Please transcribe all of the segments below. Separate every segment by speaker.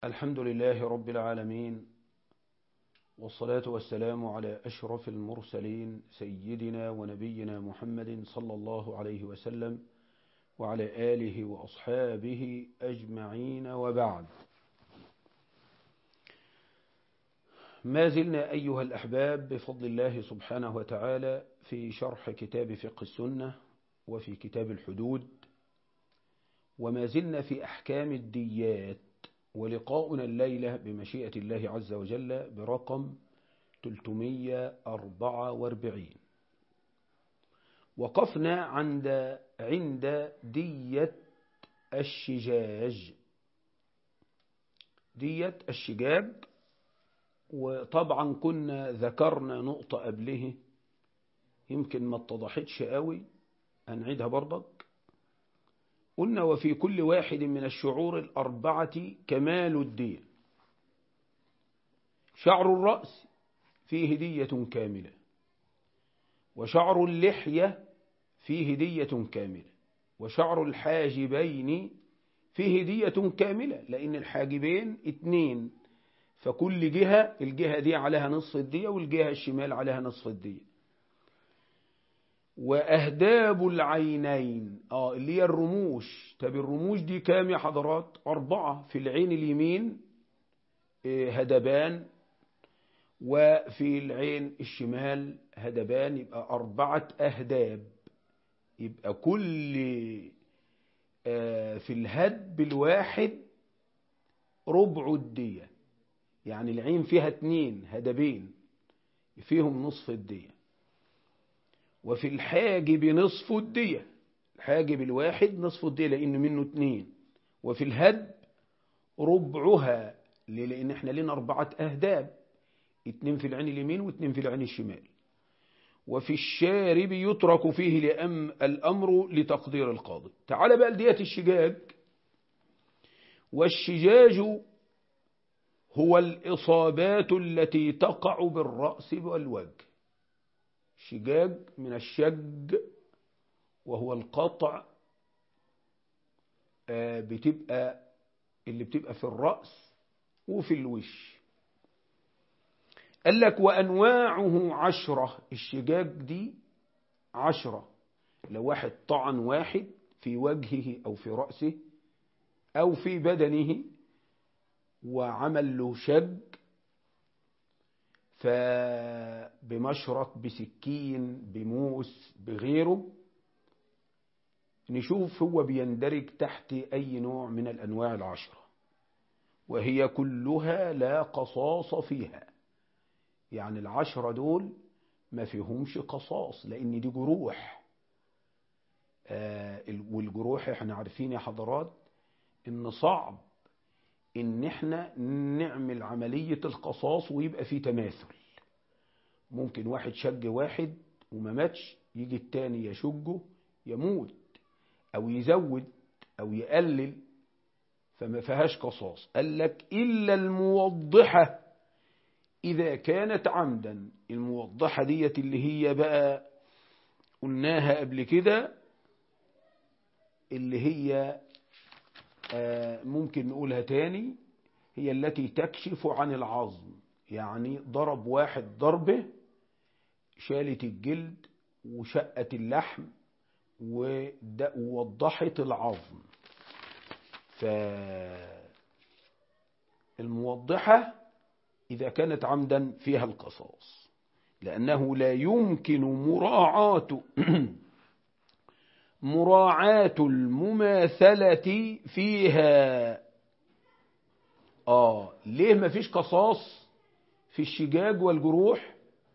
Speaker 1: الحمد لله رب العالمين والصلاة والسلام على أشرف المرسلين سيدنا ونبينا محمد صلى الله عليه وسلم وعلى آله وأصحابه أجمعين وبعد ما زلنا أيها الأحباب بفضل الله سبحانه وتعالى في شرح كتاب فقه السنة وفي كتاب الحدود وما زلنا في أحكام الديات ولقاؤنا الليلة بمشيئة الله عز وجل برقم 344 وقفنا عند عند دية الشجاج دية الشجاج وطبعا كنا ذكرنا نقطة قبله يمكن ما اتضحتش قوي هنعيدها برضك قلنا وفي كل واحد من الشعور الأربعة كمال الدية شعر الرأس فيه دية كاملة وشعر اللحية فيه دية كاملة وشعر الحاجبين فيه دية كاملة لأن الحاجبين اتنين فكل جهة الجهة دي عليها نصف الدية والجهة الشمال عليها نصف الدية وأهداب العينين آه اللي هي الرموش طب الرموش دي كام يا حضرات أربعة في العين اليمين هدبان وفي العين الشمال هدبان يبقى أربعة أهداب يبقى كل في الهدب الواحد ربع الدية يعني العين فيها اتنين هدبين فيهم نصف الدية وفي الحاجب نصف الدية الحاجب الواحد نصف الدية لأن منه اتنين وفي الهد ربعها لأن احنا لنا أربعة أهداب اتنين في العين اليمين واتنين في العين الشمال وفي الشارب يترك فيه لأم الأمر لتقدير القاضي تعال بقى لدية الشجاج والشجاج هو الإصابات التي تقع بالرأس والوجه شجاج من الشج وهو القطع بتبقى اللي بتبقى في الرأس وفي الوش قال لك وأنواعه عشرة الشجاج دي عشرة لو واحد طعن واحد في وجهه أو في رأسه أو في بدنه وعمل له شج فبمشرط بسكين بموس بغيره نشوف هو بيندرج تحت أي نوع من الأنواع العشرة وهي كلها لا قصاص فيها يعني العشرة دول ما فيهمش قصاص لأن دي جروح آه والجروح احنا عارفين يا حضرات ان صعب ان احنا نعمل عملية القصاص ويبقى في تماثل ممكن واحد شج واحد وما ماتش يجي التاني يشجه يموت او يزود او يقلل فما فيهاش قصاص قال لك الا الموضحة اذا كانت عمدا الموضحة ديت اللي هي بقى قلناها قبل كده اللي هي ممكن نقولها تاني هي التي تكشف عن العظم يعني ضرب واحد ضربه شالت الجلد وشقت اللحم ووضحت العظم فالموضحة إذا كانت عمدا فيها القصاص لأنه لا يمكن مراعاة مراعاة المماثلة فيها آه ليه ما فيش قصاص في الشجاج والجروح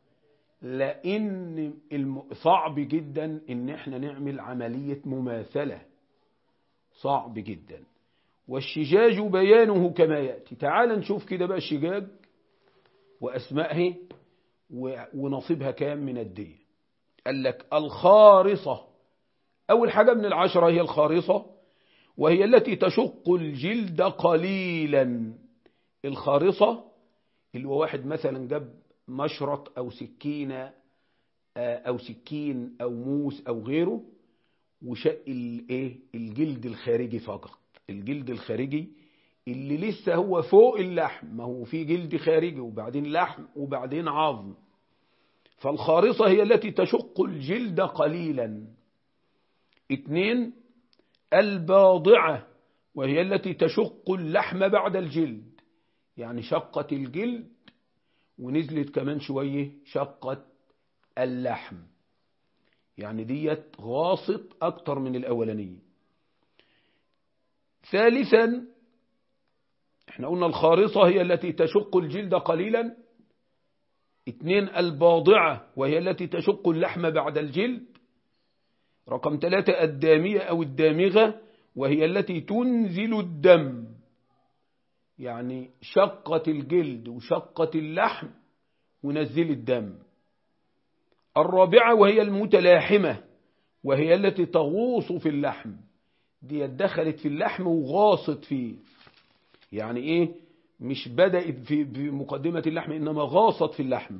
Speaker 1: لأن صعب جدا إن احنا نعمل عملية مماثلة صعب جدا والشجاج بيانه كما يأتي تعال نشوف كده بقى الشجاج وأسمائه ونصيبها كام من الدية قال لك الخارصة أول حاجة من العشرة هي الخارصة وهي التي تشق الجلد قليلا الخارصة اللي هو واحد مثلا جاب مشرط أو سكينة أو سكين أو موس أو غيره وشق الايه الجلد الخارجي فقط الجلد الخارجي اللي لسه هو فوق اللحم ما هو في جلد خارجي وبعدين لحم وبعدين عظم فالخارصة هي التي تشق الجلد قليلا اثنين الباضعة وهي التي تشق اللحم بعد الجلد يعني شقت الجلد ونزلت كمان شوية شقت اللحم يعني ديت غاصت أكتر من الأولانية ثالثا احنا قلنا الخارصة هي التي تشق الجلد قليلا اثنين الباضعة وهي التي تشق اللحم بعد الجلد رقم ثلاثة الدامية أو الدامغة وهي التي تنزل الدم يعني شقت الجلد وشقت اللحم ونزل الدم الرابعة وهي المتلاحمة وهي التي تغوص في اللحم دي دخلت في اللحم وغاصت فيه يعني ايه مش بدأت في مقدمة اللحم إنما غاصت في اللحم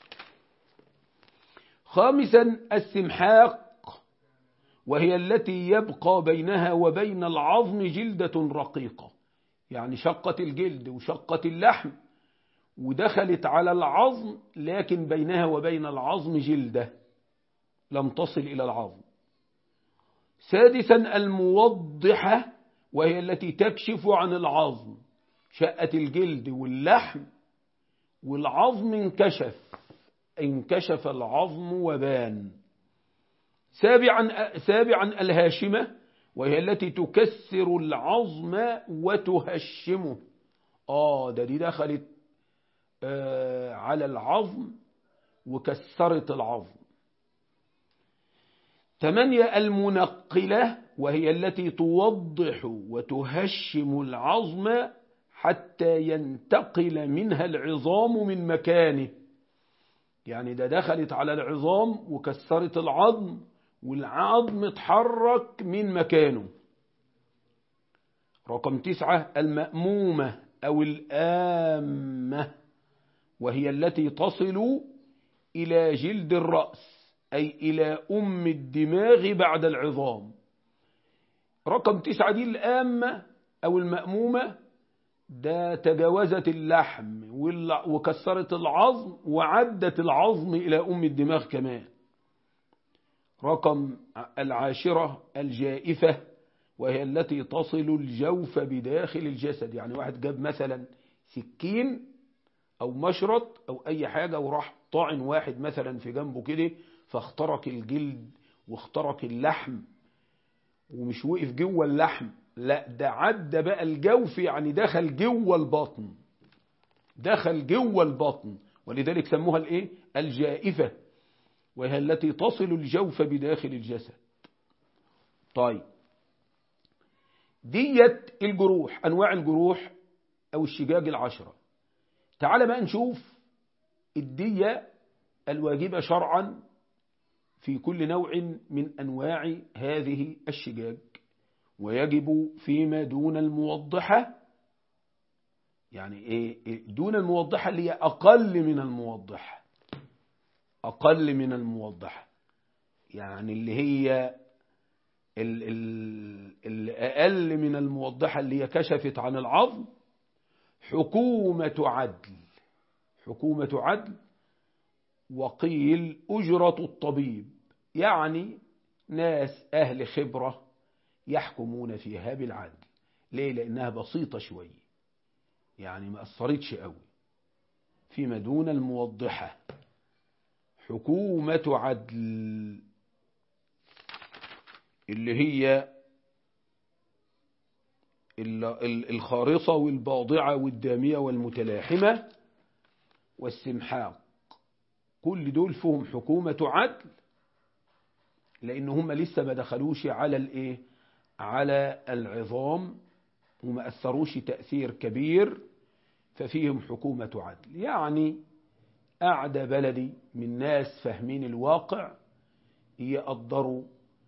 Speaker 1: خامسا السمحاق وهي التي يبقى بينها وبين العظم جلدة رقيقة يعني شقت الجلد وشقت اللحم ودخلت على العظم لكن بينها وبين العظم جلدة لم تصل إلى العظم سادسا الموضحة وهي التي تكشف عن العظم شقت الجلد واللحم والعظم انكشف انكشف العظم وبان سابعا, سابعا الهاشمة وهي التي تكسر العظم وتهشمه آه ده دي دخلت آه على العظم وكسرت العظم ثمانية المنقلة وهي التي توضح وتهشم العظم حتى ينتقل منها العظام من مكانه يعني ده دخلت على العظام وكسرت العظم والعظم اتحرك من مكانه رقم تسعة المأمومة أو الآمة وهي التي تصل إلى جلد الرأس أي إلى أم الدماغ بعد العظام رقم تسعة دي الآمة أو المأمومة ده تجاوزت اللحم وكسرت العظم وعدت العظم إلى أم الدماغ كمان رقم العاشرة الجائفة وهي التي تصل الجوف بداخل الجسد يعني واحد جاب مثلا سكين أو مشرط أو أي حاجة وراح طاعن واحد مثلا في جنبه كده فاخترق الجلد واخترق اللحم ومش وقف جوه اللحم لا ده عدى بقى الجوف يعني دخل جوه البطن دخل جوه البطن ولذلك سموها الايه الجائفة وهي التي تصل الجوف بداخل الجسد طيب ديت الجروح أنواع الجروح أو الشجاج العشرة تعال بقى نشوف الدية الواجبة شرعا في كل نوع من أنواع هذه الشجاج ويجب فيما دون الموضحة يعني إيه دون الموضحة اللي هي أقل من الموضحة أقل من الموضحة يعني اللي هي الأقل من الموضحة اللي هي كشفت عن العظم حكومة عدل حكومة عدل وقيل أجرة الطبيب يعني ناس أهل خبرة يحكمون فيها بالعدل ليه لأنها بسيطة شوية يعني ما أثرتش قوي فيما دون الموضحة حكومة عدل اللي هي الخارصة والباضعة والدامية والمتلاحمة والسمحاق كل دول فيهم حكومة عدل لأن هم لسه ما دخلوش على الإيه على العظام وما أثروش تأثير كبير ففيهم حكومة عدل يعني أعدى بلدي من ناس فاهمين الواقع يقدروا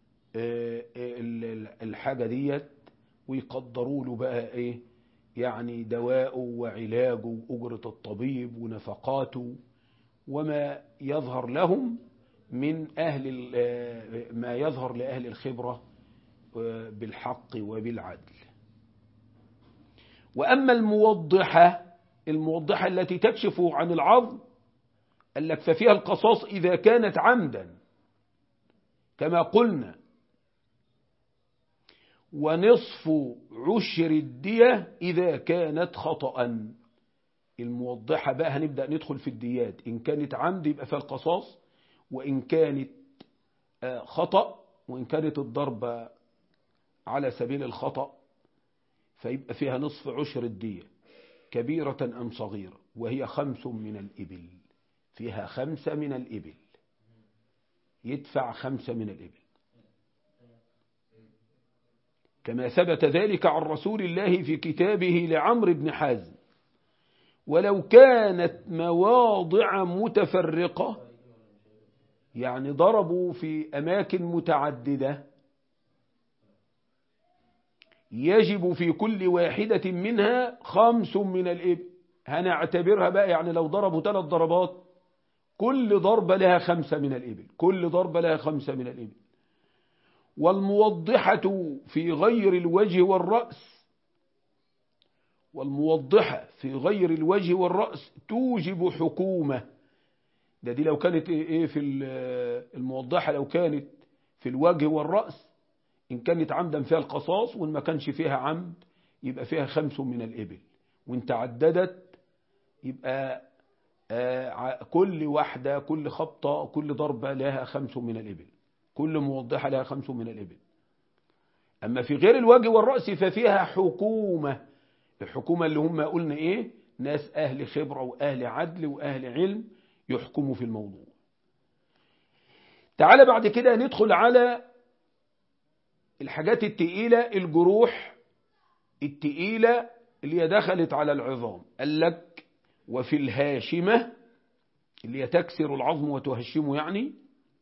Speaker 1: الحاجة ديت ويقدروا له بقى ايه يعني دواءه وعلاجه وأجرة الطبيب ونفقاته وما يظهر لهم من أهل ما يظهر لأهل الخبرة بالحق وبالعدل وأما الموضحة الموضحة التي تكشف عن العظم قال لك ففيها القصاص إذا كانت عمدا كما قلنا ونصف عشر الدية إذا كانت خطأ الموضحة بقى هنبدأ ندخل في الديات إن كانت عمد يبقى فيها القصاص وإن كانت خطأ وإن كانت الضربة على سبيل الخطأ فيبقى فيها نصف عشر الدية كبيرة أم صغيرة وهي خمس من الإبل فيها خمسة من الإبل يدفع خمسة من الإبل كما ثبت ذلك عن رسول الله في كتابه لعمر بن حازم ولو كانت مواضع متفرقة يعني ضربوا في أماكن متعددة يجب في كل واحدة منها خمس من الإبل هنعتبرها بقى يعني لو ضربوا ثلاث ضربات كل ضربة لها خمسة من الإبل كل ضربة لها خمسة من الإبل والموضحة في غير الوجه والرأس والموضحة في غير الوجه والرأس توجب حكومة ده دي لو كانت ايه في الموضحة لو كانت في الوجه والرأس إن كانت عمدا فيها القصاص وإن ما كانش فيها عمد يبقى فيها خمس من الإبل وإن تعددت يبقى كل واحدة كل خبطة كل ضربة لها خمس من الإبل كل موضحة لها خمس من الإبل أما في غير الوجه والرأس ففيها حكومة الحكومة اللي هم قلنا إيه ناس أهل خبرة وأهل عدل وأهل علم يحكموا في الموضوع تعال بعد كده ندخل على الحاجات التقيلة الجروح التقيلة اللي هي دخلت على العظام قال لك وفي الهاشمة اللي هي تكسر العظم وتهشمه يعني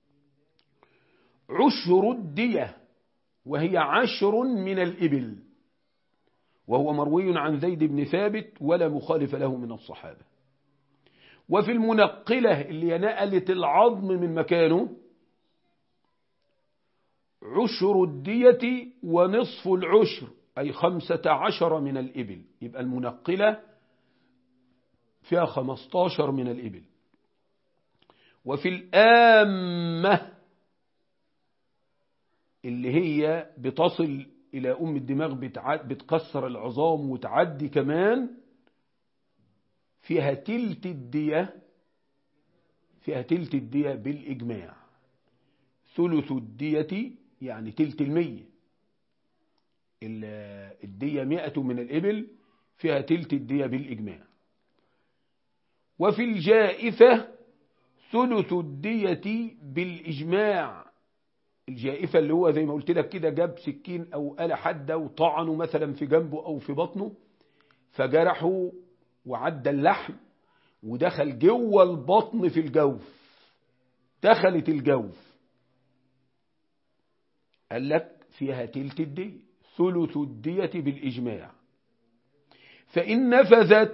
Speaker 1: عشر الدية وهي عشر من الإبل وهو مروي عن زيد بن ثابت ولا مخالف له من الصحابة وفي المنقلة اللي نقلت العظم من مكانه عشر الدية ونصف العشر أي خمسة عشر من الإبل يبقى المنقلة فيها خمستاشر من الإبل وفي الآمة اللي هي بتصل إلى أم الدماغ بتكسر العظام وتعدي كمان فيها تلت الدية فيها تلت الدية بالإجماع ثلث الدية يعني تلت المية الدية مئة من الإبل فيها تلت الدية بالإجماع وفي الجائفة ثلث الدية بالإجماع الجائفة اللي هو زي ما قلت لك كده جاب سكين أو آلة حادة وطعنه مثلا في جنبه أو في بطنه فجرحه وعدى اللحم ودخل جوه البطن في الجوف دخلت الجوف قال لك فيها تلت الدية ثلث الدية بالإجماع فإن نفذت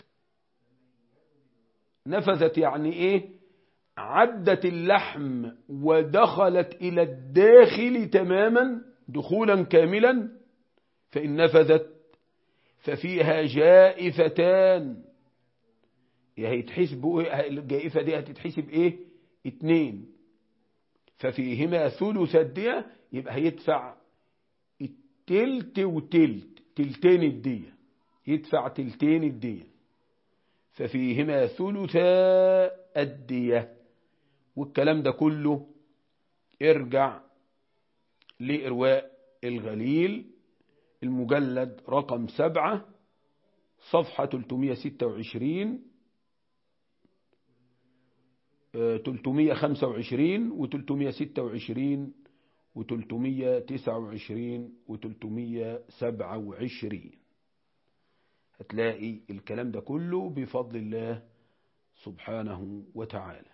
Speaker 1: نفذت يعني إيه عدت اللحم ودخلت إلى الداخل تماما دخولا كاملا فإن نفذت ففيها جائفتان هيتحسب الجائفة دي هتتحسب ايه اتنين ففيهما ثلث الدية يبقى هيدفع التلت وتلت تلتين الدية يدفع تلتين الدية ففيهما ثلثا الدية والكلام ده كله ارجع لإرواء الغليل المجلد رقم سبعة صفحة 326 325 و 326 و 329 و 327 هتلاقي الكلام ده كله بفضل الله سبحانه وتعالى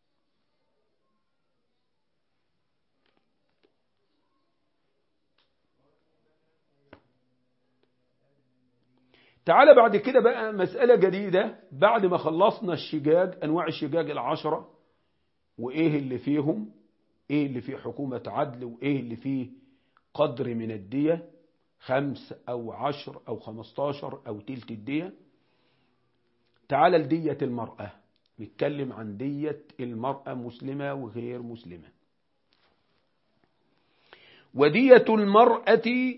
Speaker 1: تعالى بعد كده بقى مسألة جديدة بعد ما خلصنا الشجاج أنواع الشجاج العشرة وإيه اللي فيهم إيه اللي فيه حكومة عدل وإيه اللي فيه قدر من الدية خمس أو عشر أو خمستاشر أو تلت الدية تعال لدية المرأة نتكلم عن دية المرأة مسلمة وغير مسلمة ودية المرأة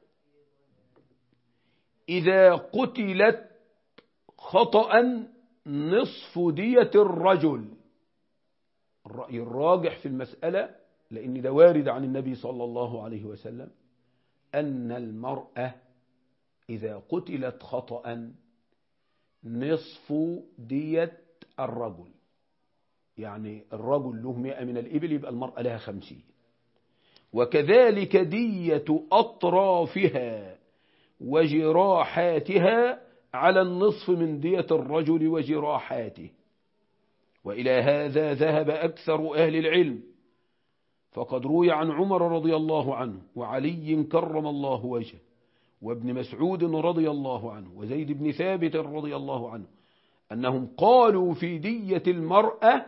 Speaker 1: إذا قتلت خطأ نصف دية الرجل الرأي الراجح في المسألة لأن ده وارد عن النبي صلى الله عليه وسلم أن المرأة إذا قتلت خطأ نصف دية الرجل يعني الرجل له مئة من الإبل يبقى المرأة لها خمسين وكذلك دية أطرافها وجراحاتها على النصف من دية الرجل وجراحاته وإلى هذا ذهب أكثر أهل العلم فقد روي عن عمر رضي الله عنه وعلي كرم الله وجهه وابن مسعود رضي الله عنه وزيد بن ثابت رضي الله عنه أنهم قالوا في دية المرأة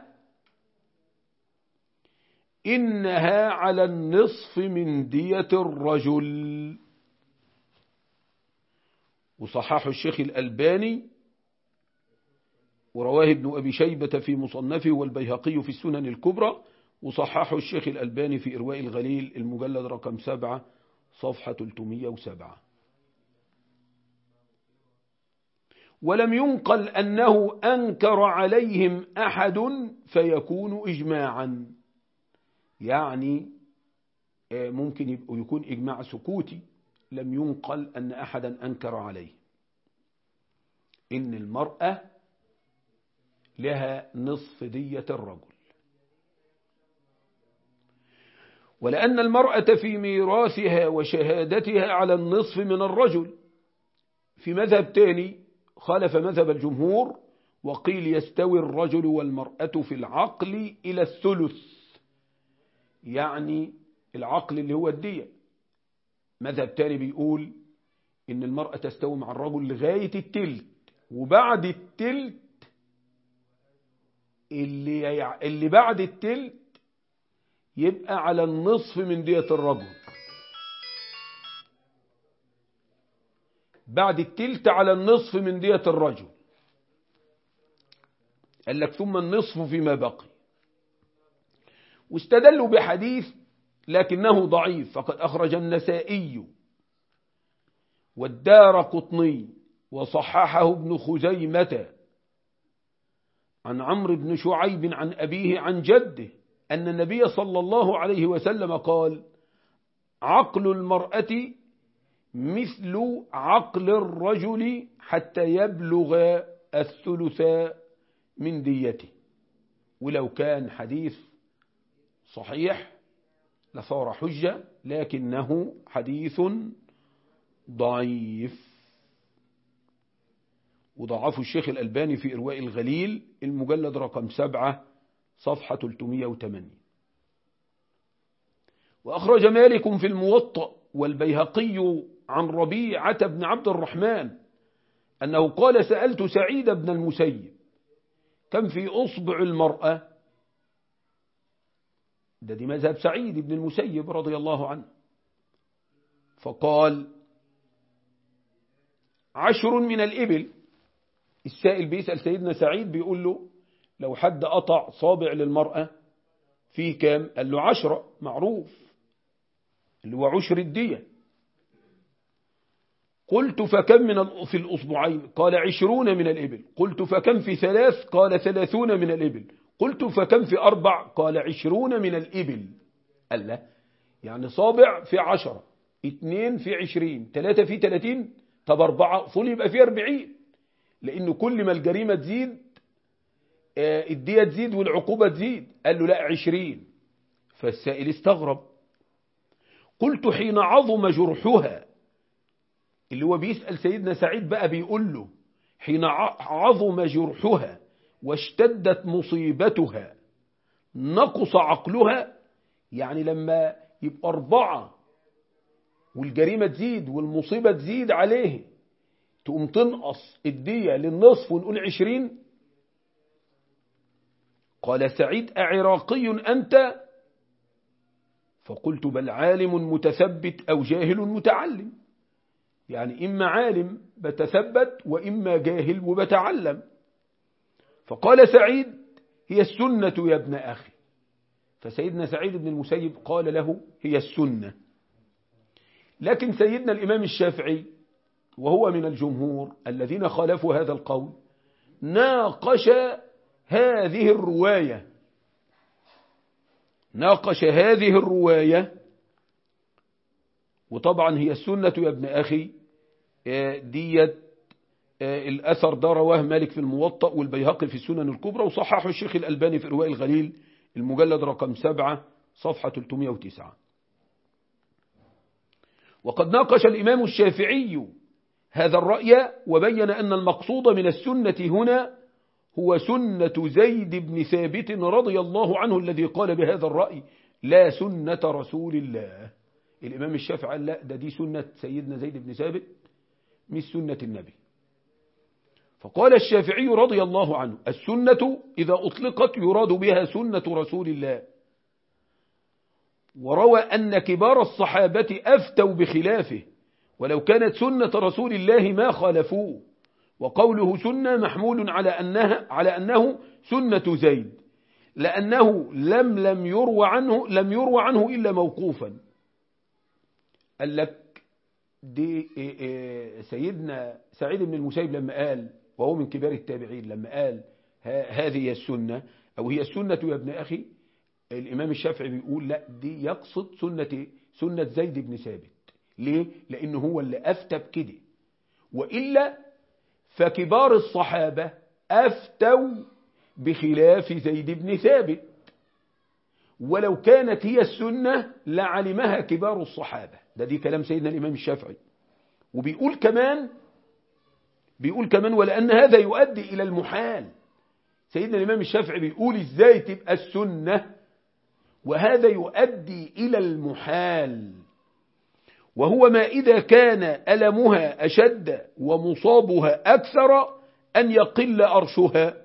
Speaker 1: إنها على النصف من دية الرجل وصححه الشيخ الألباني ورواه ابن أبي شيبة في مصنفه والبيهقي في السنن الكبرى وصححه الشيخ الألباني في إرواء الغليل المجلد رقم سبعة صفحة 307 ولم ينقل أنه أنكر عليهم أحد فيكون إجماعا يعني ممكن يكون إجماع سكوتي لم ينقل أن أحدا أنكر عليه إن المرأة لها نصف دية الرجل ولأن المرأة في ميراثها وشهادتها على النصف من الرجل في مذهب تاني خالف مذهب الجمهور وقيل يستوي الرجل والمرأة في العقل إلى الثلث يعني العقل اللي هو الدية مذهب تاني بيقول إن المرأة تستوي مع الرجل لغاية التلت وبعد التلت اللي, اللي بعد التلت يبقى على النصف من دية الرجل بعد التلت على النصف من دية الرجل قال لك ثم النصف فيما بقي واستدلوا بحديث لكنه ضعيف فقد أخرج النسائي والدار قطني وصححه ابن خزيمة عن عمرو بن شعيب عن أبيه عن جده أن النبي صلى الله عليه وسلم قال عقل المرأة مثل عقل الرجل حتى يبلغ الثلث من ديته ولو كان حديث صحيح لصار حجة لكنه حديث ضعيف وضعفه الشيخ الألباني في إرواء الغليل المجلد رقم سبعة صفحة 308 وأخرج مالك في الموطأ والبيهقي عن ربيعة بن عبد الرحمن أنه قال سألت سعيد بن المسيب كم في أصبع المرأة ده دي مذهب سعيد بن المسيب رضي الله عنه فقال عشر من الإبل السائل بيسأل سيدنا سعيد بيقول له لو حد قطع صابع للمرأة فيه كام قال له عشرة معروف اللي هو عشر الدية قلت فكم من في الأصبعين قال عشرون من الإبل قلت فكم في ثلاث قال ثلاثون من الإبل قلت فكم في أربع قال عشرون من الإبل قال لا يعني صابع في عشرة اتنين في عشرين ثلاثة في ثلاثين طب أربعة فل يبقى في أربعين لأنه كل ما الجريمة تزيد الدية تزيد والعقوبة تزيد قال له لا عشرين فالسائل استغرب قلت حين عظم جرحها اللي هو بيسأل سيدنا سعيد بقى بيقول له حين عظم جرحها واشتدت مصيبتها نقص عقلها يعني لما يبقى أربعة والجريمة تزيد والمصيبة تزيد عليه تقوم تنقص الدية للنصف ونقول عشرين قال سعيد أعراقي أنت فقلت بل عالم متثبت أو جاهل متعلم يعني إما عالم بتثبت وإما جاهل وبتعلم فقال سعيد هي السنة يا ابن أخي فسيدنا سعيد بن المسيب قال له هي السنة لكن سيدنا الإمام الشافعي وهو من الجمهور الذين خالفوا هذا القول ناقش هذه الرواية ناقش هذه الرواية وطبعا هي السنة يا ابن أخي ديت الأثر ده رواه مالك في الموطأ والبيهقي في السنن الكبرى وصححه الشيخ الألباني في إرواء الغليل المجلد رقم سبعة صفحة 309 وقد ناقش الإمام الشافعي هذا الرأي وبين أن المقصود من السنة هنا هو سنة زيد بن ثابت رضي الله عنه الذي قال بهذا الرأي لا سنة رسول الله الإمام الشافعي قال لا ده دي سنة سيدنا زيد بن ثابت مش سنة النبي فقال الشافعي رضي الله عنه السنة إذا أطلقت يراد بها سنة رسول الله وروى أن كبار الصحابة أفتوا بخلافه ولو كانت سنة رسول الله ما خالفوه وقوله سنة محمول على أنها على أنه سنة زيد لأنه لم لم يروى عنه لم يروى عنه إلا موقوفا قال لك دي سيدنا سعيد بن المسيب لما قال وهو من كبار التابعين لما قال هذه هي السنة أو هي السنة يا ابن أخي الإمام الشافعي بيقول لا دي يقصد سنة سنة زيد بن ثابت ليه؟ لأنه هو اللي أفتى بكده وإلا فكبار الصحابة أفتوا بخلاف زيد بن ثابت ولو كانت هي السنة لعلمها كبار الصحابة ده دي كلام سيدنا الإمام الشافعي وبيقول كمان بيقول كمان ولأن هذا يؤدي إلى المحال سيدنا الإمام الشافعي بيقول إزاي تبقى السنة وهذا يؤدي إلى المحال وهو ما إذا كان ألمها أشد ومصابها أكثر أن يقل أرشها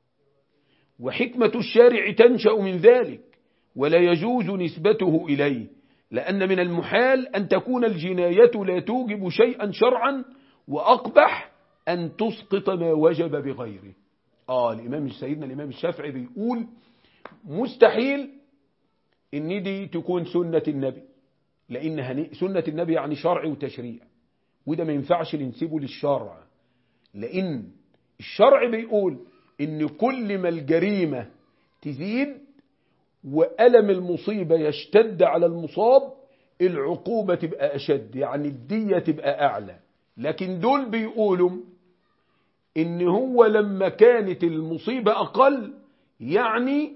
Speaker 1: وحكمة الشارع تنشأ من ذلك ولا يجوز نسبته إليه لأن من المحال أن تكون الجناية لا توجب شيئا شرعا وأقبح أن تسقط ما وجب بغيره آه الإمام سيدنا الإمام الشافعي بيقول مستحيل إن دي تكون سنة النبي لأن سنة النبي يعني شرع وتشريع وده ما ينفعش ننسبه للشرع لأن الشرع بيقول إن كل ما الجريمة تزيد وألم المصيبة يشتد على المصاب العقوبة تبقى أشد يعني الدية تبقى أعلى لكن دول بيقولوا إن هو لما كانت المصيبة أقل يعني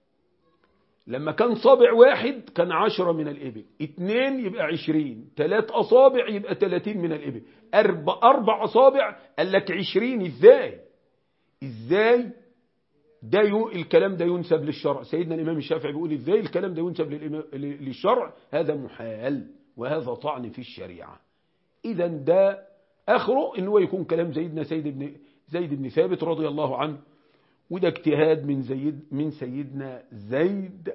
Speaker 1: لما كان صابع واحد كان عشرة من الإبل اتنين يبقى عشرين تلات أصابع يبقى تلاتين من الإبل أربع, أربع أصابع قال لك عشرين إزاي إزاي ده يو الكلام ده ينسب للشرع سيدنا الإمام الشافعي بيقول إزاي الكلام ده ينسب للشرع هذا محال وهذا طعن في الشريعة إذا ده آخره إن هو يكون كلام سيدنا سيد بن زيد بن ثابت رضي الله عنه وده اجتهاد من زيد من سيدنا زيد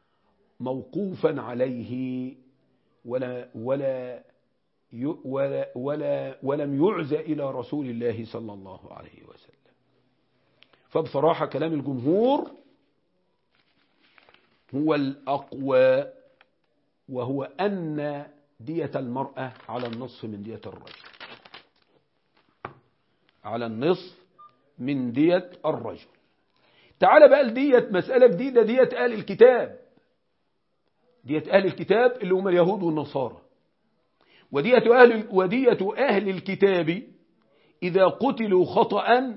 Speaker 1: موقوفا عليه ولا ولا ولا ولا ولم يعزى إلى رسول الله صلى الله عليه وسلم فبصراحة كلام الجمهور هو الأقوى وهو أن دية المرأة على النصف من دية الرجل على النصف من دية الرجل تعال بقى لدية مسألة جديدة دية أهل الكتاب دية أهل الكتاب اللي هم اليهود والنصارى ودية أهل, ودية أهل الكتاب إذا قتلوا خطأ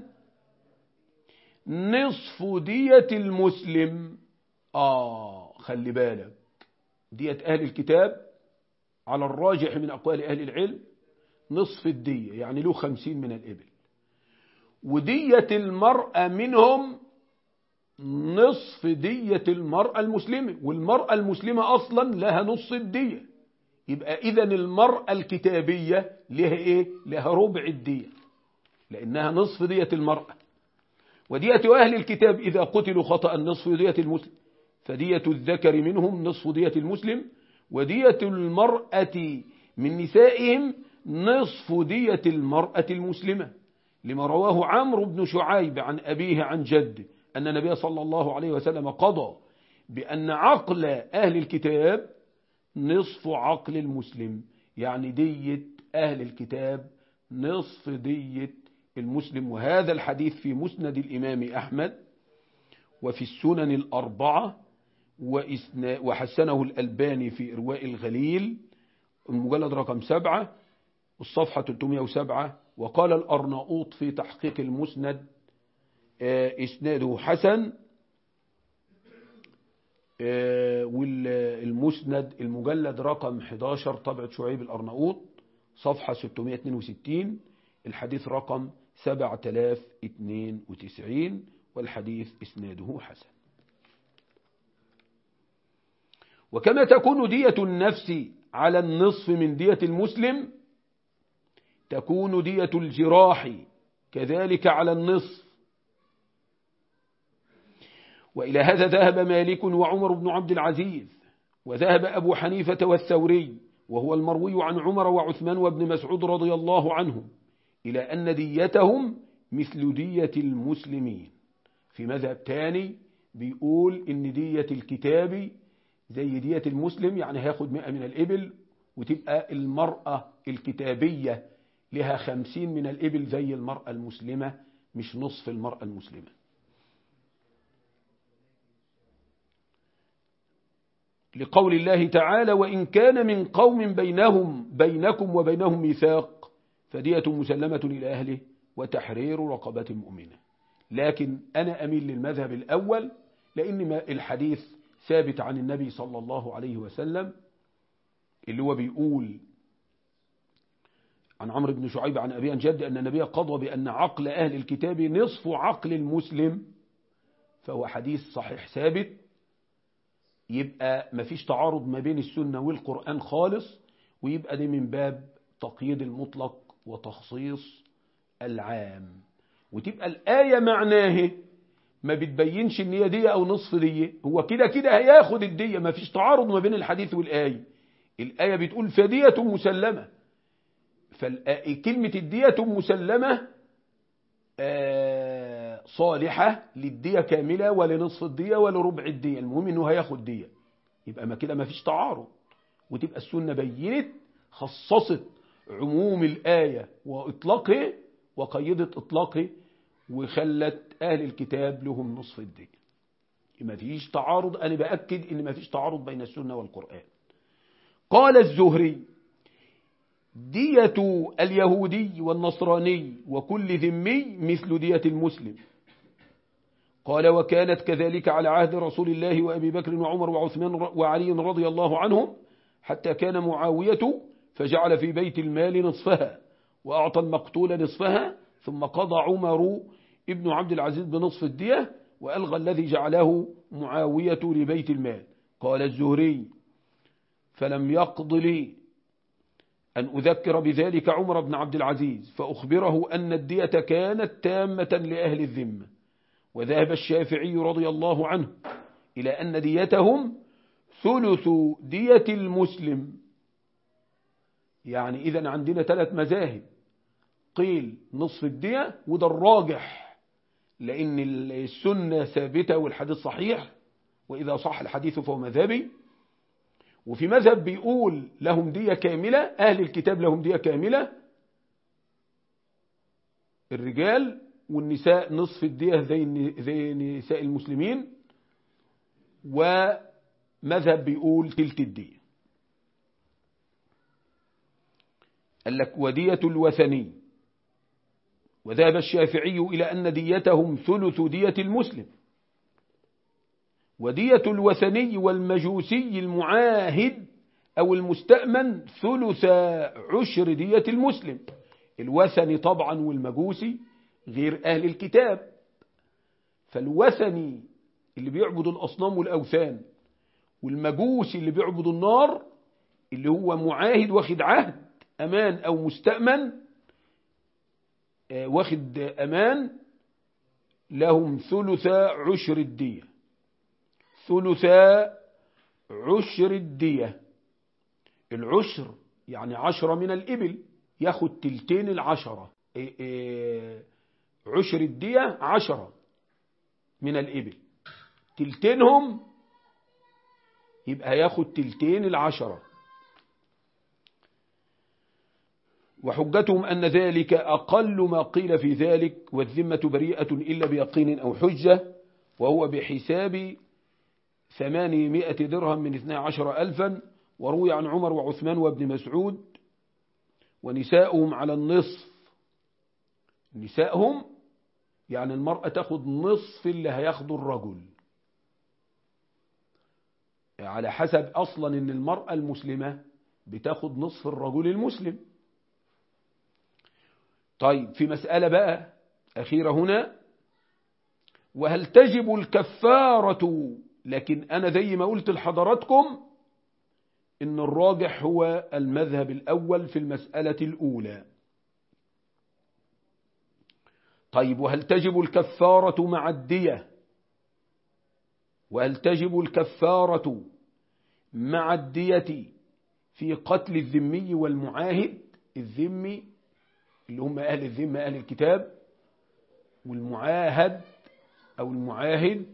Speaker 1: نصف دية المسلم آه خلي بالك دية أهل الكتاب على الراجح من أقوال أهل العلم نصف الدية يعني له خمسين من الإبل ودية المرأة منهم نصف دية المرأة المسلمة والمرأة المسلمة أصلا لها نص الدية يبقى إذا المرأة الكتابية لها إيه؟ لها ربع الدية لأنها نصف دية المرأة ودية أهل الكتاب إذا قتلوا خطأ نصف دية المسلم فدية الذكر منهم نصف دية المسلم ودية المرأة من نسائهم نصف دية المرأة المسلمة لما رواه عمرو بن شعيب عن أبيه عن جده أن النبي صلى الله عليه وسلم قضى بأن عقل أهل الكتاب نصف عقل المسلم يعني دية أهل الكتاب نصف دية المسلم وهذا الحديث في مسند الإمام أحمد وفي السنن الأربعة وحسنه الألباني في إرواء الغليل المجلد رقم سبعة الصفحة 307 وقال الأرناؤوط في تحقيق المسند إسناده حسن والمسند المجلد رقم 11 طبعة شعيب الأرناؤوط صفحة 662 الحديث رقم 7092 والحديث إسناده حسن وكما تكون دية النفس على النصف من دية المسلم تكون دية الجراح كذلك على النصف وإلى هذا ذهب مالك وعمر بن عبد العزيز وذهب أبو حنيفة والثوري وهو المروي عن عمر وعثمان وابن مسعود رضي الله عنهم إلى أن ديتهم مثل دية المسلمين في مذهب تاني بيقول إن دية الكتاب زي دية المسلم يعني هياخد مئة من الإبل وتبقى المرأة الكتابية لها خمسين من الإبل زي المرأة المسلمة مش نصف المرأة المسلمة لقول الله تعالى وإن كان من قوم بينهم بينكم وبينهم ميثاق فدية مسلمة إلى أهله وتحرير رقبة مؤمنة لكن أنا أميل للمذهب الأول لأن الحديث ثابت عن النبي صلى الله عليه وسلم اللي هو بيقول عن عمرو بن شعيب عن أبي جد أن النبي قضى بأن عقل أهل الكتاب نصف عقل المسلم فهو حديث صحيح ثابت يبقى مفيش تعارض ما بين السنة والقرآن خالص ويبقى ده من باب تقييد المطلق وتخصيص العام وتبقى الآية معناه ما بتبينش ان هي دية او نصف دية هو كده كده هياخد الدية ما فيش تعارض ما بين الحديث والآية الآية بتقول فدية مسلمة فكلمة الدية مسلمة صالحة للدية كاملة ولنصف الدية ولربع الدية المهم انه هياخد دية يبقى ما كده ما فيش تعارض وتبقى السنة بينت خصصت عموم الآية وإطلاقه وقيدت إطلاقه وخلت أهل الكتاب لهم نصف الدين ما فيش تعارض أنا بأكد إن ما فيش تعارض بين السنة والقرآن قال الزهري دية اليهودي والنصراني وكل ذمي مثل دية المسلم قال وكانت كذلك على عهد رسول الله وأبي بكر وعمر وعثمان وعلي رضي الله عنهم حتى كان معاوية فجعل في بيت المال نصفها وأعطى المقتول نصفها ثم قضى عمر ابن عبد العزيز بنصف الدية وألغى الذي جعله معاوية لبيت المال قال الزهري فلم يقض لي أن أذكر بذلك عمر بن عبد العزيز فأخبره أن الدية كانت تامة لأهل الذمة وذهب الشافعي رضي الله عنه إلى أن ديتهم ثلث دية المسلم يعني إذا عندنا ثلاث مذاهب قيل نصف الدية وده الراجح لأن السنة ثابتة والحديث صحيح وإذا صح الحديث فهو مذهبي وفي مذهب بيقول لهم دية كاملة أهل الكتاب لهم دية كاملة الرجال والنساء نصف الدية زي زي نساء المسلمين ومذهب بيقول تلت الدية قال لك ودية الوثني وذهب الشافعي إلى أن ديتهم ثلث دية المسلم ودية الوثني والمجوسي المعاهد أو المستأمن ثلث عشر دية المسلم الوثني طبعا والمجوسي غير أهل الكتاب فالوثني اللي بيعبد الأصنام والأوثان والمجوسي اللي بيعبد النار اللي هو معاهد واخد عهد أمان أو مستأمن واخد أمان لهم ثلث عشر الدية ثلث عشر الدية العشر يعني عشرة من الإبل ياخد تلتين العشرة إيه إيه عشر الدية عشرة من الإبل تلتينهم يبقى ياخد تلتين العشرة وحجتهم أن ذلك أقل ما قيل في ذلك والذمة بريئة إلا بيقين أو حجة وهو بحساب ثمانمائة درهم من اثنى عشر ألفا وروي عن عمر وعثمان وابن مسعود ونساؤهم على النصف نسائهم يعني المرأة تاخد نصف اللي هياخده الرجل على حسب أصلا أن المرأة المسلمة بتاخد نصف الرجل المسلم طيب في مسألة بقى أخيرة هنا وهل تجب الكفارة لكن أنا زي ما قلت لحضراتكم إن الراجح هو المذهب الأول في المسألة الأولى طيب وهل تجب الكفارة مع الدية وهل تجب الكفارة مع الدية في قتل الذمي والمعاهد الذمي اللي هم أهل الذمة أهل الكتاب والمعاهد أو المعاهد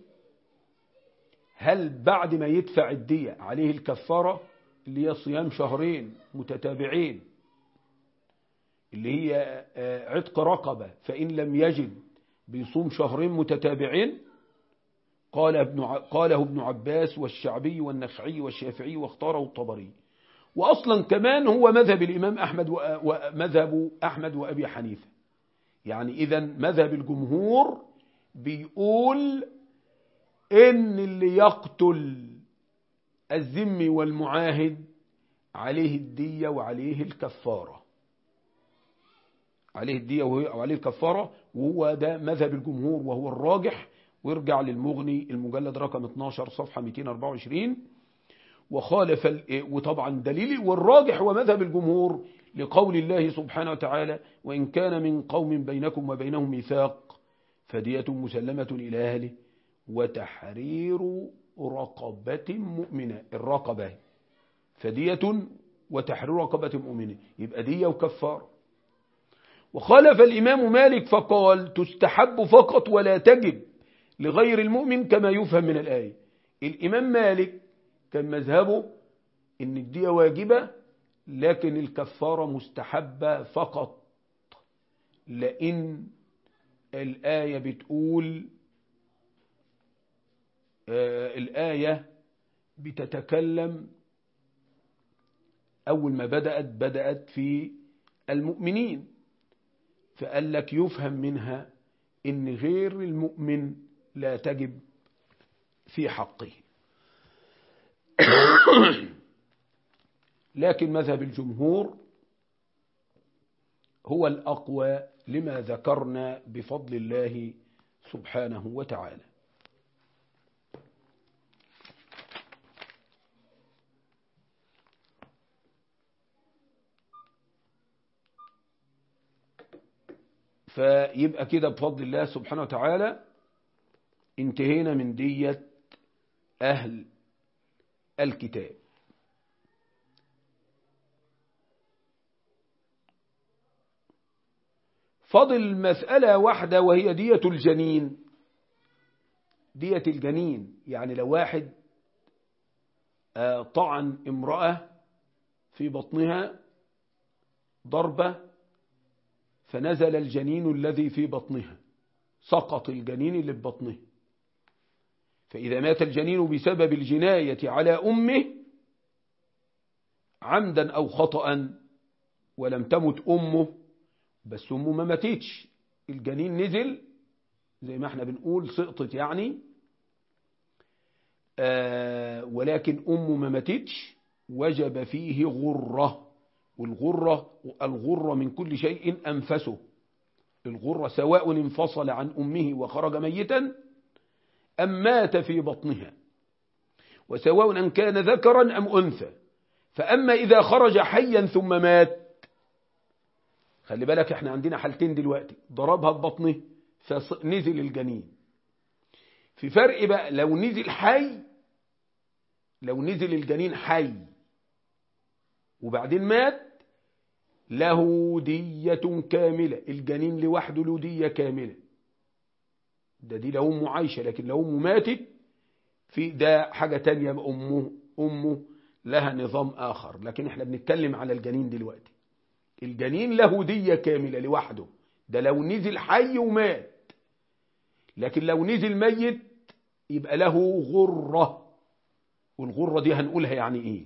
Speaker 1: هل بعد ما يدفع الدية عليه الكفارة اللي هي صيام شهرين متتابعين اللي هي عتق رقبة فإن لم يجد بيصوم شهرين متتابعين قال ابن قاله ابن عباس والشعبي والنخعي والشافعي واختاره الطبري وأصلا كمان هو مذهب الإمام أحمد ومذهب أحمد وأبي حنيفة يعني إذا مذهب الجمهور بيقول إن اللي يقتل الذم والمعاهد عليه الدية وعليه الكفارة عليه الدية وعليه الكفارة وهو ده مذهب الجمهور وهو الراجح وارجع للمغني المجلد رقم 12 صفحة 224 وخالف وطبعا دليل والراجح هو مذهب الجمهور لقول الله سبحانه وتعالى وإن كان من قوم بينكم وبينهم ميثاق فدية مسلمة إلى أهله وتحرير رقبة مؤمنة الرقبة فدية وتحرير رقبة مؤمنة يبقى دية وكفار وخالف الإمام مالك فقال تستحب فقط ولا تجب لغير المؤمن كما يفهم من الآية الإمام مالك كان مذهبه ان الدية واجبة لكن الكفارة مستحبة فقط لأن الآية بتقول آه الآية بتتكلم أول ما بدأت بدأت في المؤمنين فقال لك يفهم منها إن غير المؤمن لا تجب في حقه لكن مذهب الجمهور هو الأقوى لما ذكرنا بفضل الله سبحانه وتعالى فيبقى كده بفضل الله سبحانه وتعالى انتهينا من دية أهل الكتاب فضل مسألة واحدة وهي دية الجنين دية الجنين يعني لو واحد طعن امرأة في بطنها ضربة فنزل الجنين الذي في بطنها سقط الجنين اللي في بطنها فإذا مات الجنين بسبب الجناية على أمه عمدا أو خطأ ولم تمت أمه بس أمه ما ماتتش الجنين نزل زي ما احنا بنقول سقطت يعني آه ولكن أمه ما ماتتش وجب فيه غرة والغرة الغرة من كل شيء أنفسه الغرة سواء انفصل عن أمه وخرج ميتا أم مات في بطنها وسواء أن كان ذكرا أم أنثى فأما إذا خرج حيا ثم مات خلي بالك احنا عندنا حالتين دلوقتي ضربها ببطنه فنزل الجنين في فرق بقى لو نزل حي لو نزل الجنين حي وبعدين مات له دية كاملة الجنين لوحده له دية كاملة ده دي لو أمه عايشة لكن لو أمه ماتت في ده حاجة تانية أمه أمه لها نظام آخر لكن احنا بنتكلم على الجنين دلوقتي الجنين له دية كاملة لوحده ده لو نزل حي ومات لكن لو نزل ميت يبقى له غرة والغرة دي هنقولها يعني ايه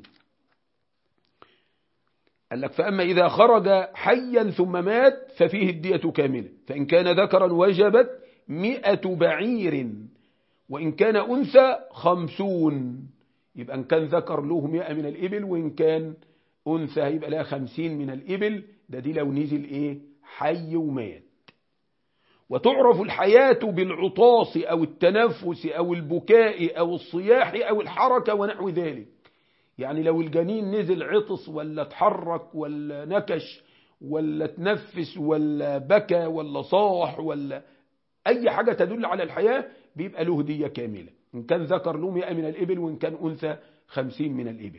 Speaker 1: قال لك فأما إذا خرج حيا ثم مات ففيه الدية كاملة فإن كان ذكرا وجبت مئة بعير وإن كان أنثى خمسون يبقى إن كان ذكر له مئة من الإبل وإن كان أنثى يبقى لها خمسين من الإبل ده دي لو نزل إيه حي ومات وتعرف الحياة بالعطاس أو التنفس أو البكاء أو الصياح أو الحركة ونحو ذلك يعني لو الجنين نزل عطس ولا اتحرك ولا نكش ولا تنفس ولا بكى ولا صاح ولا أي حاجة تدل على الحياة بيبقى له دية كاملة إن كان ذكر له 100 من الإبل وإن كان أنثى 50 من الإبل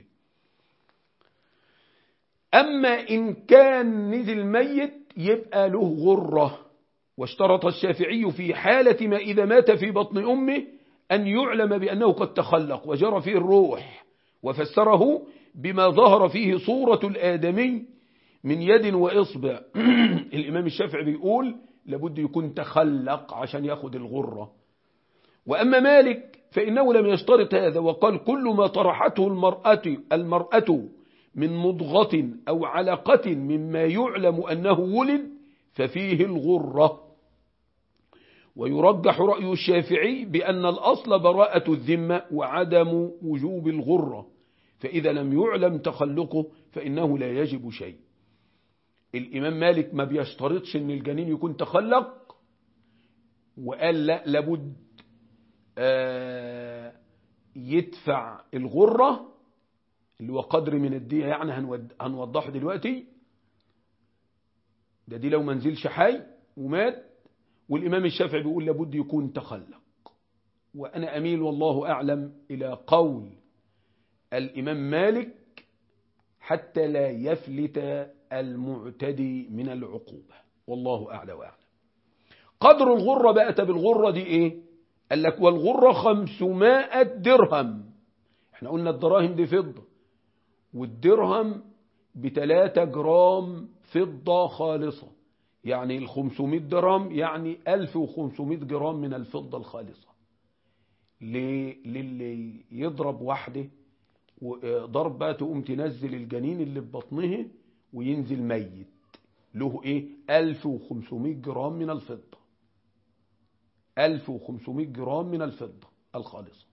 Speaker 1: أما إن كان نزل ميت يبقى له غرة واشترط الشافعي في حالة ما إذا مات في بطن أمه أن يعلم بأنه قد تخلق وجرى فيه الروح وفسره بما ظهر فيه صورة الآدمي من يد وإصبع الإمام الشافعي بيقول لابد يكون تخلق عشان ياخد الغرة وأما مالك فإنه لم يشترط هذا وقال كل ما طرحته المرأة, المرأة من مضغة أو علقة مما يعلم أنه ولد ففيه الغرة ويرجح رأي الشافعي بأن الأصل براءة الذمة وعدم وجوب الغرة فإذا لم يعلم تخلقه فإنه لا يجب شيء الإمام مالك ما بيشترطش أن الجنين يكون تخلق وقال لا لابد آه يدفع الغرة اللي هو قدر من الدية يعني هنوضحه دلوقتي ده دي لو ما نزلش حي ومات والإمام الشافعي بيقول لابد يكون تخلق وأنا أميل والله أعلم إلى قول الإمام مالك حتى لا يفلت المعتدي من العقوبة والله أعلى وأعلم قدر الغرة بقى بالغرة دي إيه قال لك والغرة خمسمائة درهم احنا قلنا الدراهم دي فضة والدرهم بتلاتة جرام فضة خالصة يعني الخمسمائة درهم يعني ألف وخمسمائة جرام من الفضة الخالصة للي يضرب واحده ضربة تقوم تنزل الجنين اللي في بطنه وينزل ميت له ايه 1500 جرام من الفضة 1500 جرام من الفضة الخالصة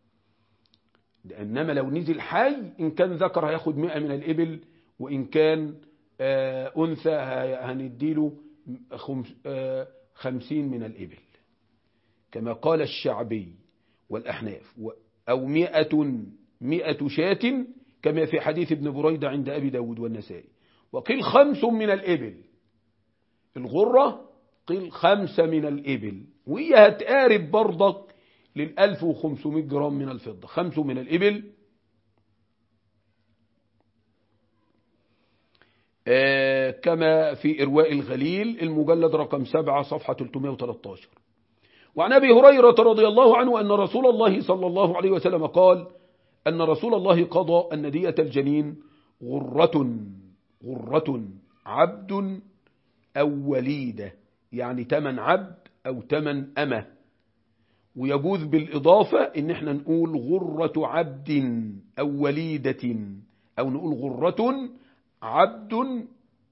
Speaker 1: إنما لو نزل حي إن كان ذكر هياخد 100 من الإبل وإن كان آه أنثى هنديله آه 50 من الإبل كما قال الشعبي والأحناف أو مئة مئة شاة كما في حديث ابن بريدة عند أبي داود والنسائي وقيل خمس من الإبل الغرة قيل خمسة من الإبل وهي هتقارب برضك للألف وخمسمائة جرام من الفضة خمس من الإبل آه كما في إرواء الغليل المجلد رقم سبعة صفحة 313 وعن أبي هريرة رضي الله عنه أن رسول الله صلى الله عليه وسلم قال أن رسول الله قضى أن دية الجنين غرة غرة عبد أو وليدة يعني تمن عبد أو تمن أمة ويجوز بالإضافة إن احنا نقول غرة عبد أو وليدة أو نقول غرة عبد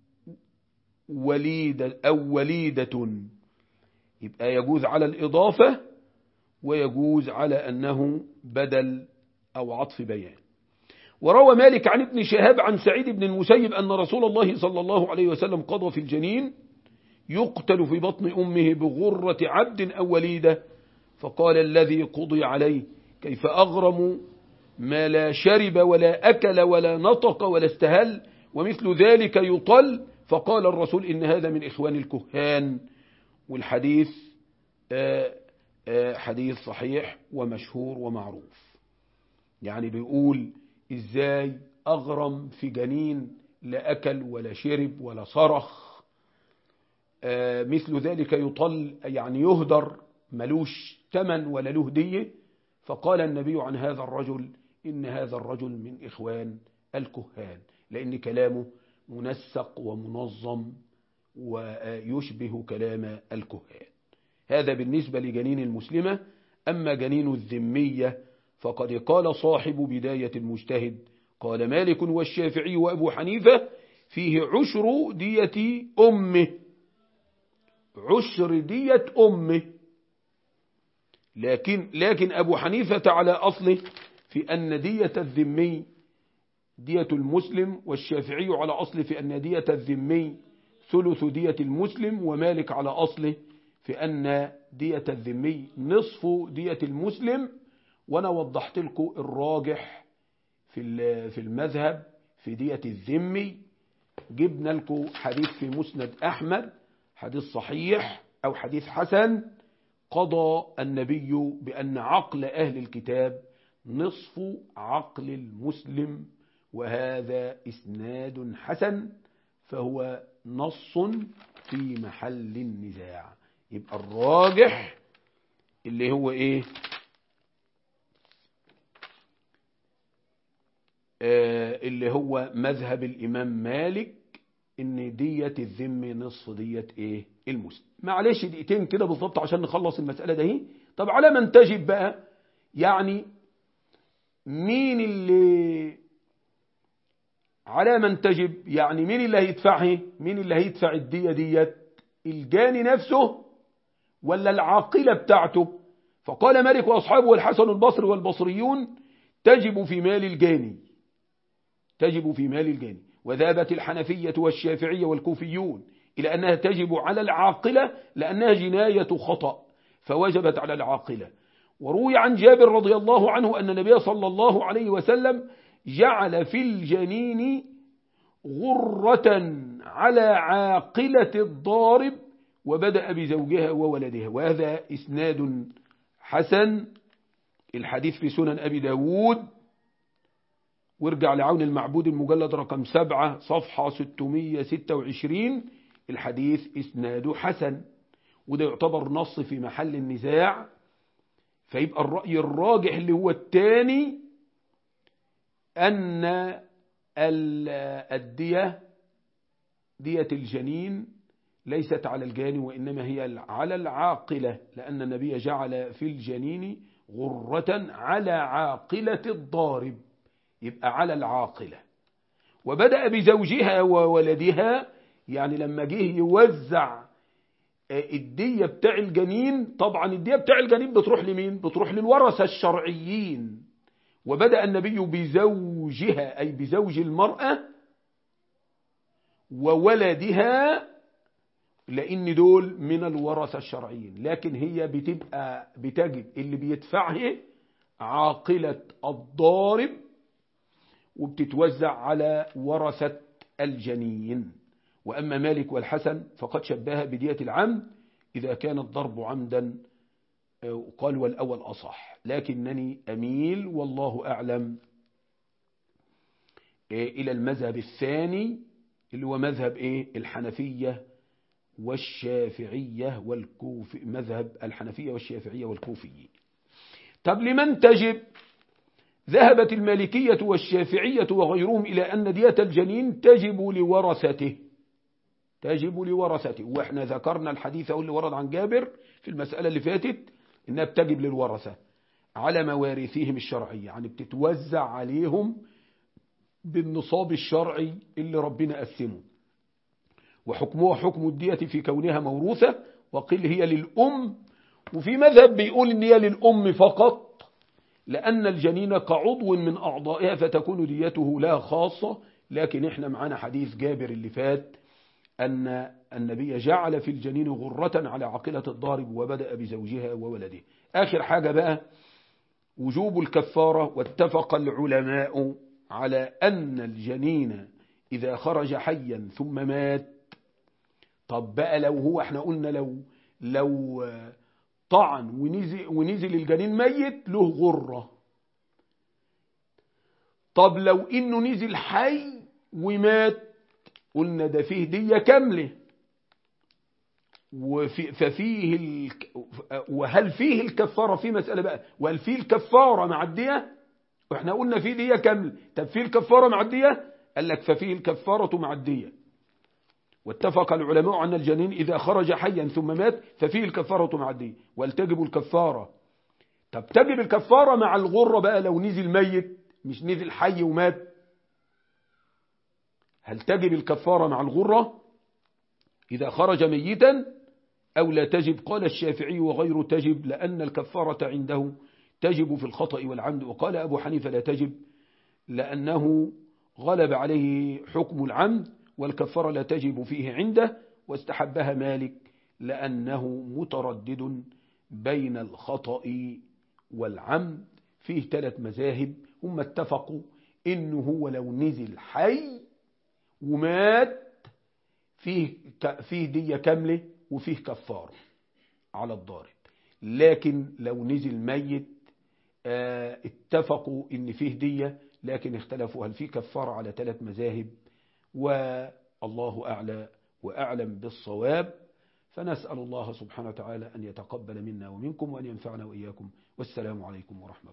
Speaker 1: وليدة أو وليدة يبقى يجوز على الإضافة ويجوز على أنه بدل أو عطف بيان وروى مالك عن ابن شهاب عن سعيد بن المسيب أن رسول الله صلى الله عليه وسلم قضى في الجنين يقتل في بطن أمه بغرة عبد أو وليدة فقال الذي قضي عليه كيف أغرم ما لا شرب ولا أكل ولا نطق ولا استهل ومثل ذلك يطل فقال الرسول إن هذا من إخوان الكهان والحديث آآ آآ حديث صحيح ومشهور ومعروف يعني بيقول إزاي أغرم في جنين لا أكل ولا شرب ولا صرخ مثل ذلك يطل يعني يهدر ملوش تمن ولا له دية فقال النبي عن هذا الرجل إن هذا الرجل من إخوان الكهان لأن كلامه منسق ومنظم ويشبه كلام الكهان هذا بالنسبة لجنين المسلمة أما جنين الذمية فقد قال صاحب بداية المجتهد قال مالك والشافعي وأبو حنيفة فيه عشر دية أمه عشر دية أمه لكن, لكن أبو حنيفة على أصله في أن دية الذمي دية المسلم والشافعي على أصله في أن دية الذمي ثلث دية المسلم ومالك على أصله في أن دية الذمي نصف دية المسلم وأنا وضحت لكم الراجح في في المذهب في دية الذمي جبنا لكم حديث في مسند أحمد حديث صحيح أو حديث حسن قضى النبي بأن عقل أهل الكتاب نصف عقل المسلم وهذا إسناد حسن فهو نص في محل النزاع يبقى الراجح اللي هو ايه آه اللي هو مذهب الإمام مالك ان دية الذم نصف دية ايه المسلم معلش دقيقتين كده بالظبط عشان نخلص المسألة ده طب على من تجب بقى يعني مين اللي على من تجب يعني مين اللي هيدفعها مين اللي هيدفع الدية ديت الجاني نفسه ولا العاقلة بتاعته فقال مالك وأصحابه والحسن البصري والبصريون تجب في مال الجاني تجب في مال الجاني وذابت الحنفية والشافعية والكوفيون إلى أنها تجب على العاقلة لأنها جناية خطأ فوجبت على العاقلة وروي عن جابر رضي الله عنه أن النبي صلى الله عليه وسلم جعل في الجنين غرة على عاقلة الضارب وبدأ بزوجها وولدها وهذا إسناد حسن الحديث في سنن أبي داود وارجع لعون المعبود المجلد رقم سبعة صفحة 626 الحديث إسناده حسن وده يعتبر نص في محل النزاع فيبقى الرأي الراجح اللي هو الثاني أن الدية دية الجنين ليست على الجاني وإنما هي على العاقلة لأن النبي جعل في الجنين غرة على عاقلة الضارب يبقى على العاقلة وبدأ بزوجها وولدها يعني لما جه يوزع الدية بتاع الجنين طبعا الدية بتاع الجنين بتروح لمين بتروح للورثة الشرعيين وبدأ النبي بزوجها أي بزوج المرأة وولدها لأن دول من الورثة الشرعيين لكن هي بتبقى بتجب اللي بيدفعها عاقلة الضارب وبتتوزع على ورثة الجنين وأما مالك والحسن فقد شبه بدية العمد إذا كان الضرب عمدا قال والأول أصح لكنني أميل والله أعلم إلى المذهب الثاني اللي هو مذهب إيه الحنفية والشافعية والكوفي مذهب الحنفية والشافعية والكوفيين طب لمن تجب ذهبت المالكية والشافعية وغيرهم إلى أن دية الجنين تجب لورثته تجب لورثته وإحنا ذكرنا الحديث اللي ورد عن جابر في المسألة اللي فاتت إنها بتجب للورثة على مواريثهم الشرعية يعني بتتوزع عليهم بالنصاب الشرعي اللي ربنا قسمه وحكمها حكم الدية في كونها موروثة وقيل هي للأم وفي مذهب بيقول إن هي للأم فقط لأن الجنين كعضو من أعضائها فتكون ديته لها خاصة لكن إحنا معانا حديث جابر اللي فات أن النبي جعل في الجنين غرة على عقلة الضارب وبدأ بزوجها وولده آخر حاجة بقى وجوب الكفارة واتفق العلماء على أن الجنين إذا خرج حيا ثم مات طب بقى لو هو احنا قلنا لو لو طعن ونزل, ونزل الجنين ميت له غرة طب لو انه نزل حي ومات قلنا ده فيه دية كاملة وفي ففيه الك... وهل فيه الكفارة في مسألة بقى وهل فيه الكفارة مع الدية واحنا قلنا فيه دية كاملة طب فيه الكفارة مع الدية قال لك ففيه الكفارة مع الدية واتفق العلماء أن الجنين إذا خرج حيا ثم مات ففيه الكفارة مع الدية وهل تجب الكفارة طب تجب الكفارة مع الغرة بقى لو نزل ميت مش نزل حي ومات هل تجب الكفارة مع الغرة إذا خرج ميتا أو لا تجب قال الشافعي وغيره تجب لأن الكفارة عنده تجب في الخطأ والعمد وقال أبو حنيفة لا تجب لأنه غلب عليه حكم العمد والكفارة لا تجب فيه عنده واستحبها مالك لأنه متردد بين الخطأ والعمد فيه ثلاث مذاهب هم اتفقوا إنه هو لو نزل حي ومات فيه فيه دية كاملة وفيه كفارة على الضارب لكن لو نزل ميت اه اتفقوا ان فيه دية لكن اختلفوا هل فيه كفارة على ثلاث مذاهب والله أعلى وأعلم بالصواب فنسأل الله سبحانه وتعالى أن يتقبل منا ومنكم وأن ينفعنا وإياكم والسلام عليكم ورحمة الله